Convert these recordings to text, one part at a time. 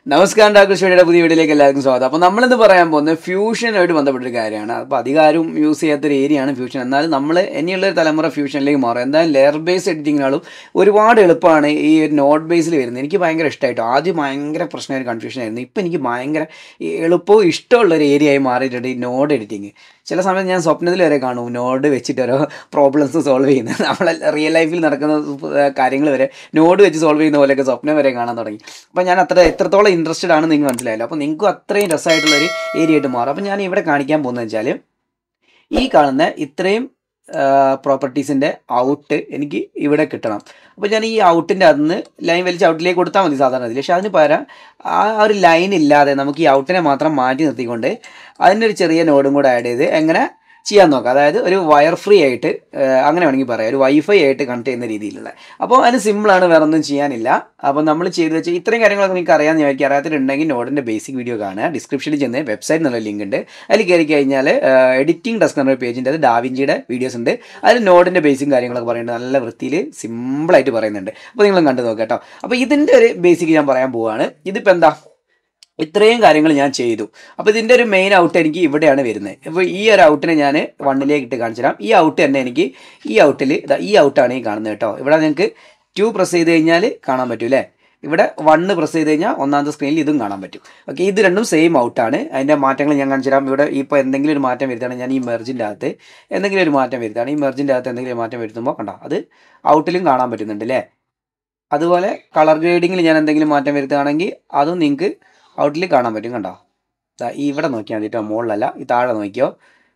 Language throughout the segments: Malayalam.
നമസ്കാരം ഡാക്ടർ സ്റ്റഡിയുടെ പുതിയ വീഡിയോയിലേക്ക് എല്ലാവർക്കും സ്വാഗതം അപ്പോൾ നമ്മളിന്ന് പറയാൻ പോകുന്നത് ഫ്യൂഷനായിട്ട് ബന്ധപ്പെട്ടൊരു കാര്യമാണ് അപ്പോൾ അധികാരം യൂസ് ചെയ്യാത്തൊരു ഏരിയയാണ് ഫ്യൂഷൻ എന്നാലും നമ്മൾ ഇനിയുള്ള ഒരു തലമുറ ഫ്യൂഷനിലേക്ക് മാറും എന്തായാലും ലെയർ ബേസ് എഡിറ്റിങ്ങിനാളും ഒരുപാട് എളുപ്പമാണ് ഈ ഒരു നോട്ട് ബേസിൽ വരുന്നത് എനിക്ക് ഭയങ്കര ഇഷ്ടമായിട്ടോ ആദ്യം ഭയങ്കര പ്രശ്നമായൊരു കൺഫ്യൂഷൻ ആയിരുന്നു ഇപ്പം എനിക്ക് ഭയങ്കര ഈ എളുപ്പവും ഇഷ്ടമുള്ള ഒരു ഏരിയ ആയി മാറിയിട്ടുണ്ട് ഈ നോഡ് എഡിറ്റിങ് ചില സമയത്ത് ഞാൻ സ്വപ്നത്തിൽ വരെ കാണും നോഡ് വെച്ചിട്ട് ഓരോ പ്രോബ്ലംസ് സോൾവ് ചെയ്യുന്നത് നമ്മൾ റിയൽ ലൈഫിൽ നടക്കുന്ന കാര്യങ്ങൾ വരെ നോഡ് വെച്ച് സോൾവ് ചെയ്യുന്ന പോലെയൊക്കെ സ്വപ്നം വരെ കാണാൻ തുടങ്ങി അപ്പോൾ ഞാൻ അത്ര എത്രത്തോളം ഇൻട്രസ്റ്റഡ് ആണെന്ന് നിങ്ങൾക്ക് മനസ്സിലായല്ലോ അപ്പോൾ നിങ്ങൾക്കും അത്രയും രസമായിട്ടുള്ളൊരു ഏരിയ ആയിട്ട് മാറും അപ്പോൾ ഞാൻ ഇവിടെ കാണിക്കാൻ പോകുന്നത് വെച്ചാൽ ഈ കാണുന്ന ഇത്രയും പ്രോപ്പർട്ടീസിൻ്റെ ഔട്ട് എനിക്ക് ഇവിടെ കിട്ടണം അപ്പോൾ ഞാൻ ഈ ഔട്ടിൻ്റെ അതിന് ലൈൻ വലിച്ച് ഔട്ടിലേക്ക് കൊടുത്താൽ മതി സാധാരണ ഇതിൽ പക്ഷേ അതിന് പകരം ആ ഒരു ലൈൻ ഇല്ലാതെ നമുക്ക് ഈ ഔട്ടിനെ മാത്രം മാറ്റി നിർത്തിക്കൊണ്ട് അതിനൊരു ചെറിയ നോഡും കൂടെ ആഡ് ചെയ്ത് എങ്ങനെ ചെയ്യാൻ നോക്കാം അതായത് ഒരു വയർ ഫ്രീ ആയിട്ട് ഏഹ്, അങ്ങനെ വേണമെങ്കിൽ പറയാം ഒരു വൈഫൈ ആയിട്ട് കണക്ട് ചെയ്യുന്ന രീതിയിലുള്ള അപ്പോൾ അതിന് സിമ്പിളാണ് വേറെ ഒന്നും ചെയ്യാനില്ല അപ്പോൾ നമ്മൾ ചെയ്ത് വെച്ച ഇത്രയും കാര്യങ്ങളൊക്കെ നിങ്ങൾക്ക് അറിയാൻ ഞാൻ എനിക്ക് അറിയാത്തിട്ടുണ്ടെങ്കിൽ നോഡിൻ്റെ ബേസിക് വീഡിയോ കാണുക ഡിസ്ക്രിപ്ഷനിൽ ചെന്ന് വെബ്സൈറ്റ് എന്നുള്ള ലിങ്ക് ഉണ്ട് അതിൽ കയറി കഴിഞ്ഞാൽ എഡിറ്റിംഗ് ഡെസ്ക് എന്നൊരു പേജിൻ്റെ അത് ഡാവിഞ്ചിയുടെ വീഡിയോസ് ഉണ്ട് അതിൽ നോഡിൻ്റെ ബേസിക് കാര്യങ്ങളൊക്കെ പറയുന്നുണ്ട് നല്ല വൃത്തിയിൽ സിമ്പിളായിട്ട് പറയുന്നുണ്ട് അപ്പോൾ നിങ്ങളും കണ്ടു നോക്കാം കേട്ടോ അപ്പോൾ ഇതിൻ്റെ ഒരു ബേസിക് ഞാൻ പറയാൻ പോവുകയാണ് ഇതിപ്പോൾ എന്താ ഇത്രയും കാര്യങ്ങൾ ഞാൻ ചെയ്തു അപ്പോൾ ഇതിൻ്റെ ഒരു മെയിൻ ഔട്ട് എനിക്ക് ഇവിടെയാണ് വരുന്നത് അപ്പോൾ ഈ ഒരു ഔട്ടിനെ ഞാൻ വണ്ണിലേക്ക് ഇട്ട് കാണിച്ചു തരാം ഈ ഔട്ട് തന്നെ എനിക്ക് ഈ ഔട്ടിൽ ഇതാ ഈ ഔട്ടാണ് ഈ കാണുന്നത് കേട്ടോ ഇവിടെ നിങ്ങൾക്ക് ടു പ്രസ് ചെയ്ത് കഴിഞ്ഞാൽ കാണാൻ പറ്റും അല്ലേ ഇവിടെ വണ്ണ് പ്രസ് ചെയ്ത് കഴിഞ്ഞാൽ ഒന്നാമത്തെ സ്ക്രീനിൽ ഇതും കാണാൻ പറ്റും ഓക്കെ ഇത് രണ്ടും സെയിം ഔട്ടാണ് അതിൻ്റെ മാറ്റങ്ങൾ ഞാൻ കാണിച്ചു തരാം ഇവിടെ ഇപ്പോൾ എന്തെങ്കിലും ഒരു മാറ്റം വരുത്താണ് ഞാൻ ഈ മെർജിൻ്റെ അകത്ത് എന്തെങ്കിലും ഒരു മാറ്റം വരുത്താണ് ഈ മെർജിൻ്റെ അകത്ത് എന്തെങ്കിലും ഒരു മാറ്റം വരുത്തുമ്പോൾ കണ്ടോ അത് ഔട്ടിലും കാണാൻ പറ്റുന്നുണ്ട് അല്ലേ അതുപോലെ കളർ ഗ്രേഡിങ്ങിൽ ഞാൻ എന്തെങ്കിലും മാറ്റം വരുത്തുകയാണെങ്കിൽ അതും നിങ്ങൾക്ക് ഔട്ടിൽ കാണാൻ പറ്റും കണ്ടോ ദാ ഈ ഇവിടെ നോക്കിയാൽ മതി കേട്ടോ മുകളിലല്ല ഈ താഴെ നോക്കിയോ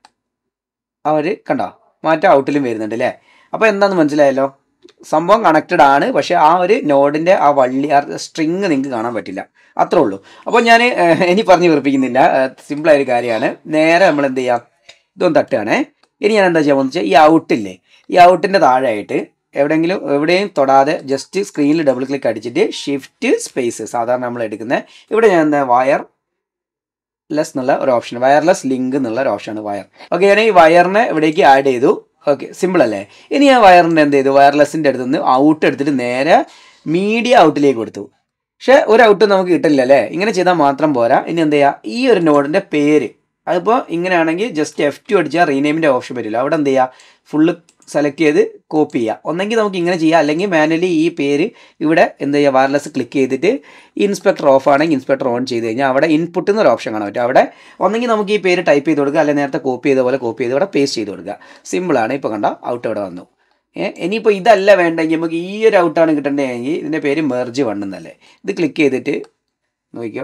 അവർ കണ്ടോ മാറ്റം ഔട്ടിലും വരുന്നുണ്ട് അല്ലേ അപ്പോൾ എന്താണെന്ന് മനസ്സിലായല്ലോ സംഭവം കണക്റ്റഡ് ആണ് പക്ഷേ ആ ഒരു നോഡിൻ്റെ ആ വള്ളി ആ സ്ട്രിങ് നിങ്ങൾക്ക് കാണാൻ പറ്റില്ല അത്രേ ഉള്ളൂ അപ്പോൾ ഞാൻ ഇനി പറഞ്ഞ് വെറുപ്പിക്കുന്നില്ല സിമ്പിളായൊരു കാര്യമാണ് നേരെ നമ്മൾ എന്ത് ചെയ്യാം ഇതൊന്ന് തട്ടുകയാണേ ഇനി ഞാൻ എന്താ ചെയ്യാൻ പോകുന്നത് വെച്ചാൽ ഈ ഔട്ടില്ലേ ഈ ഔട്ടിൻ്റെ താഴെയായിട്ട് എവിടെയെങ്കിലും എവിടെയും തൊടാതെ ജസ്റ്റ് സ്ക്രീനിൽ ഡബിൾ ക്ലിക്ക് അടിച്ചിട്ട് ഷിഫ്റ്റ് സ്പേസ് സാധാരണ നമ്മൾ എടുക്കുന്നത് ഇവിടെ ഞാൻ എന്താ വയർ ലെസ് എന്നുള്ള ഒരു ഓപ്ഷൻ വയർലെസ് ലിങ്ക് എന്നുള്ള ഒരു ഓപ്ഷനാണ് വയർ ഓക്കെ ഞാൻ ഈ വയറിനെ ഇവിടേക്ക് ആഡ് ചെയ്തു ഓക്കെ സിമ്പിൾ അല്ലേ ഇനി ഞാൻ വയറിൻ്റെ എന്ത് ചെയ്തു വയർലെസ്സിൻ്റെ അടുത്ത് നിന്ന് ഔട്ട് എടുത്തിട്ട് നേരെ മീഡിയ ഔട്ടിലേക്ക് കൊടുത്തു പക്ഷേ ഒരു ഔട്ട് നമുക്ക് കിട്ടില്ല അല്ലേ ഇങ്ങനെ ചെയ്താൽ മാത്രം പോരാ ഇനി എന്ത് ചെയ്യുക ഈ ഒരു നോഡിൻ്റെ പേര് അതിപ്പോൾ ഇങ്ങനെയാണെങ്കിൽ ജസ്റ്റ് എഫ് ടു അടിച്ചാൽ റീനെയിമിൻ്റെ ഓപ്ഷൻ വരില്ല അവിടെ എന്ത് ചെയ്യുക ഫുള്ള് സെലക്ട് ചെയ്ത് കോപ്പി ചെയ്യുക ഒന്നെങ്കിൽ നമുക്ക് ഇങ്ങനെ ചെയ്യാം അല്ലെങ്കിൽ മാനുവലി ഈ പേര് ഇവിടെ എന്ത് ചെയ്യുക വയർലെസ് ക്ലിക്ക് ചെയ്തിട്ട് ഇൻസ്പെക്ടർ ഓഫ് ആണെങ്കിൽ ഇൻസ്പെക്ടർ ഓൺ ചെയ്ത് കഴിഞ്ഞാൽ അവിടെ ഇൻപുട്ട് എന്നൊരു ഓപ്ഷൻ കാണാൻ പറ്റും അവിടെ ഒന്നെങ്കിൽ നമുക്ക് ഈ പേര് ടൈപ്പ് ചെയ്ത് കൊടുക്കുക അല്ലെങ്കിൽ നേരത്തെ കോപ്പി ചെയ്ത പോലെ കോപ്പി ചെയ്ത് ഇവിടെ പേസ്റ്റ് ചെയ്ത് കൊടുക്കുക സിമ്പിളാണ് ഇപ്പോൾ കണ്ട ഔട്ട് ഇവിടെ വന്നു ഏ ഇനിയിപ്പോൾ ഇതല്ല വേണ്ടെങ്കിൽ നമുക്ക് ഈ ഒരു ഔട്ടാണ് കിട്ടേണ്ടതെങ്കിൽ ഇതിൻ്റെ പേര് മെർജ് വൺ എന്നല്ലേ ഇത് ക്ലിക്ക് ചെയ്തിട്ട് നോക്കിക്കോ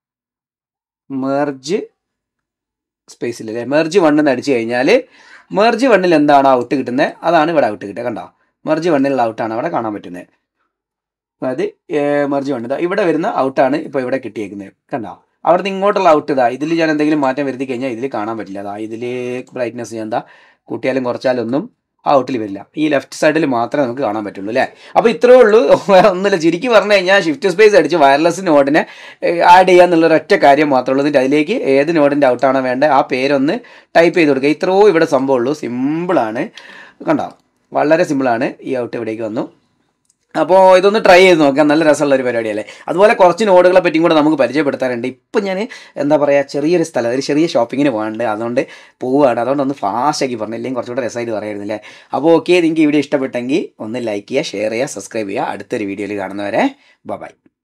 മെർജ് സ്പേസിൽ അല്ലേ മെർജ് വൺ എന്ന് അടിച്ചു കഴിഞ്ഞാൽ മെർജ് വണ്ണിൽ എന്താണ് ഔട്ട് കിട്ടുന്നത് അതാണ് ഇവിടെ ഔട്ട് കിട്ടുക കണ്ടോ മെർജ് വണ്ണിലുള്ള ഔട്ടാണ് അവിടെ കാണാൻ പറ്റുന്നത് അതായത് മെർജ് വൺ ഇതാ ഇവിടെ വരുന്ന ഔട്ടാണ് ഇപ്പോൾ ഇവിടെ കിട്ടിയേക്കുന്നത് കണ്ടോ അവിടുന്ന് ഇങ്ങോട്ടുള്ള ഔട്ട് ഇതാ ഇതിൽ ഞാൻ എന്തെങ്കിലും മാറ്റം വരുത്തി കഴിഞ്ഞാൽ ഇതിൽ കാണാൻ പറ്റില്ല അതാ ഇതിൽ ബ്രൈറ്റ്നസ് ഞാൻ എന്താ കൂട്ടിയാലും കുറച്ചാലൊന്നും ആ ഔട്ടിൽ വരില്ല ഈ ലെഫ്റ്റ് സൈഡിൽ മാത്രമേ നമുക്ക് കാണാൻ പറ്റുള്ളൂ അല്ലേ അപ്പോൾ ഇത്രേ ഉള്ളൂ വേറെ ഒന്നുമില്ല ചുരുക്കി പറഞ്ഞു കഴിഞ്ഞാൽ ഷിഫ്റ്റ് സ്പേസ് അടിച്ച് വയർലെസ് നോഡിനെ ആഡ് ചെയ്യുക എന്നുള്ള ഒരൊറ്റ കാര്യം മാത്രമേ ഉള്ളൂ എന്നിട്ട് അതിലേക്ക് ഏത് നോഡിൻ്റെ ഔട്ടാണോ വേണ്ടത് ആ പേരൊന്ന് ടൈപ്പ് ചെയ്ത് കൊടുക്കുക ഇത്രയോ ഇവിടെ സംഭവമുള്ളൂ സിമ്പിളാണ് കണ്ടോ വളരെ സിമ്പിളാണ് ഈ ഔട്ട് ഇവിടേക്ക് വന്നു അപ്പോൾ ഇതൊന്ന് ട്രൈ ചെയ്ത് നോക്കാം നല്ല രസമുള്ള ഒരു പരിപാടിയല്ലേ അതുപോലെ കുറച്ച് നോഡുകളെ പറ്റിയും കൂടെ നമുക്ക് പരിചയപ്പെടുത്താറുണ്ട് ഇപ്പം ഞാൻ എന്താ പറയുക ചെറിയൊരു സ്ഥലം ഒരു ചെറിയ ഷോപ്പിങ്ങിന് പോകാനുണ്ട് അതുകൊണ്ട് പോവുകയാണ് അതുകൊണ്ട് ഒന്ന് ഫാസ്റ്റ് ആക്കി പറഞ്ഞു ഇല്ലെങ്കിൽ കുറച്ചുകൂടെ രസമായിട്ട് പറയായിരുന്നില്ലേ അപ്പോൾ ഓക്കെ നിങ്ങൾക്ക് ഈ വീഡിയോ ഇഷ്ടപ്പെട്ടെങ്കിൽ ഒന്ന് ലൈക്ക് ചെയ്യുക ഷെയർ ചെയ്യുക സബ്സ്ക്രൈബ് ചെയ്യുക അടുത്തൊരു വീഡിയോയിൽ കാണുന്നവരെ ബൈ